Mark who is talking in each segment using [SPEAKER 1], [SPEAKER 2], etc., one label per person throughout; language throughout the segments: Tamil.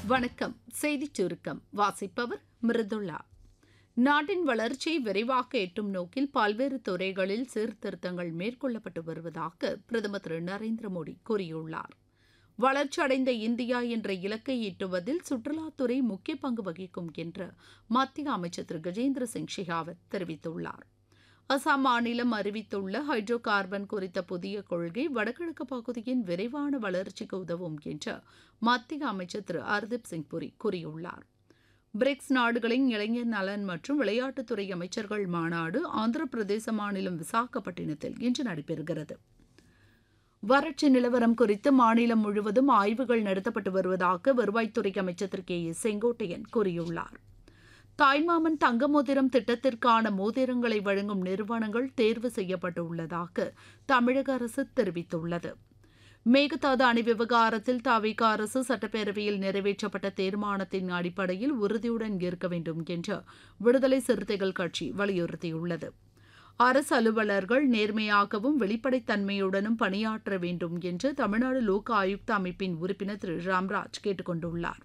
[SPEAKER 1] வணக்கம் செய்திச் சுருக்கம் வாசிப்பவர் மிருதுளா நாட்டின் வளர்ச்சியை விரைவாக எட்டும் நோக்கில் பல்வேறு துறைகளில் சீர்திருத்தங்கள் மேற்கொள்ளப்பட்டு வருவதாக பிரதமர் திரு நரேந்திர மோடி கூறியுள்ளார் வளர்ச்சியடைந்த இந்தியா என்ற இலக்கை எட்டுவதில் சுற்றுலாத்துறை முக்கிய பங்கு வகிக்கும் என்று மத்திய அமைச்சர் திரு கஜேந்திர சிங் ஷெகாவத் தெரிவித்துள்ளார் அசாம் மாநிலம் அறிவித்துள்ள ஹைட்ரோ கார்பன் குறித்த புதிய கொள்கை வடகிழக்கு பகுதியின் விரைவான வளர்ச்சிக்கு உதவும் என்று மத்திய அமைச்சர் திரு ஹர்தீப் சிங் புரி கூறியுள்ளார் பிரிக்ஸ் நாடுகளின் இளைஞர் நலன் மற்றும் விளையாட்டுத்துறை அமைச்சர்கள் மாநாடு ஆந்திர பிரதேச மாநிலம் விசாகப்பட்டினத்தில் இன்று நடைபெறுகிறது வறட்சி நிலவரம் குறித்து மாநிலம் முழுவதும் ஆய்வுகள் நடத்தப்பட்டு வருவதாக வருவாய்த்துறை அமைச்சர் திரு கே எஸ் செங்கோட்டையன் கூறியுள்ளார் தாய்மாமன் தங்க மோதிரம் திட்டத்திற்கான மோதிரங்களை வழங்கும் நிறுவனங்கள் தேர்வு செய்யப்பட்டுள்ளதாக தமிழக அரசு தெரிவித்துள்ளது மேகதாது அணை விவகாரத்தில் தவிக அரசு சட்டப்பேரவையில் நிறைவேற்றப்பட்ட தீர்மானத்தின் அடிப்படையில் உறுதியுடன் இருக்க வேண்டும் என்று விடுதலை சிறுத்தைகள் கட்சி வலியுறுத்தியுள்ளது அரசு அலுவலர்கள் நேர்மையாகவும் வெளிப்படைத்தன்மையுடனும் பணியாற்ற வேண்டும் என்று தமிழ்நாடு லோக் ஆயுக்தா அமைப்பின் உறுப்பினர் திரு ராம்ராஜ் கேட்டுக் கொண்டுள்ளார்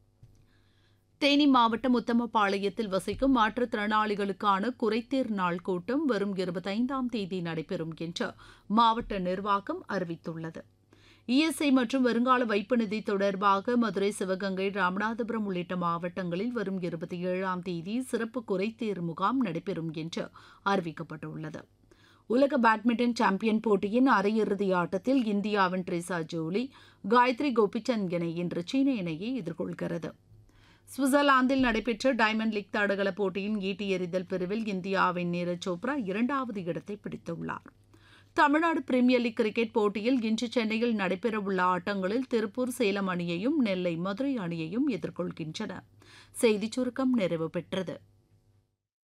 [SPEAKER 1] தேனி மாவட்டம் உத்தமபாளையத்தில் வசிக்கும் மாற்றுத்திறனாளிகளுக்கான குறைதீர் நாள் கூட்டம் வரும் இருபத்தைந்தாம் தேதி நடைபெறும் என்று மாவட்ட நிர்வாகம் அறிவித்துள்ளது இஎஸ்ஐ மற்றும் வருங்கால வைப்பு நிதி தொடர்பாக மதுரை சிவகங்கை ராமநாதபுரம் உள்ளிட்ட மாவட்டங்களில் வரும் இருபத்தி ஏழாம் தேதி சிறப்பு குறைதீர் முகாம் நடைபெறும் என்று அறிவிக்கப்பட்டுள்ளது உலக பேட்மிண்டன் சாம்பியன் போட்டியின் அரையிறுதி ஆட்டத்தில் இந்தியாவின் ட்ரிசா ஜோலி காயத்ரி கோபிச்சந்த் இணை இன்று சீன இணையை எதிர்கொள்கிறது சுவிட்சர்லாந்தில் நடைபெற்ற டைமண்ட் லீக் தடகள போட்டியின் ஈட்டி எறிதல் பிரிவில் இந்தியாவின் நீரஜ் சோப்ரா இரண்டாவது இடத்தை பிடித்துள்ளார் தமிழ்நாடு பிரீமியர் லீக் கிரிக்கெட் போட்டியில் இன்று சென்னையில் நடைபெறவுள்ள ஆட்டங்களில் திருப்பூர் சேலம் அணியையும் நெல்லை மதுரை அணியையும் எதிர்கொள்கின்றன செய்திச் சுருக்கம் நிறைவு பெற்றது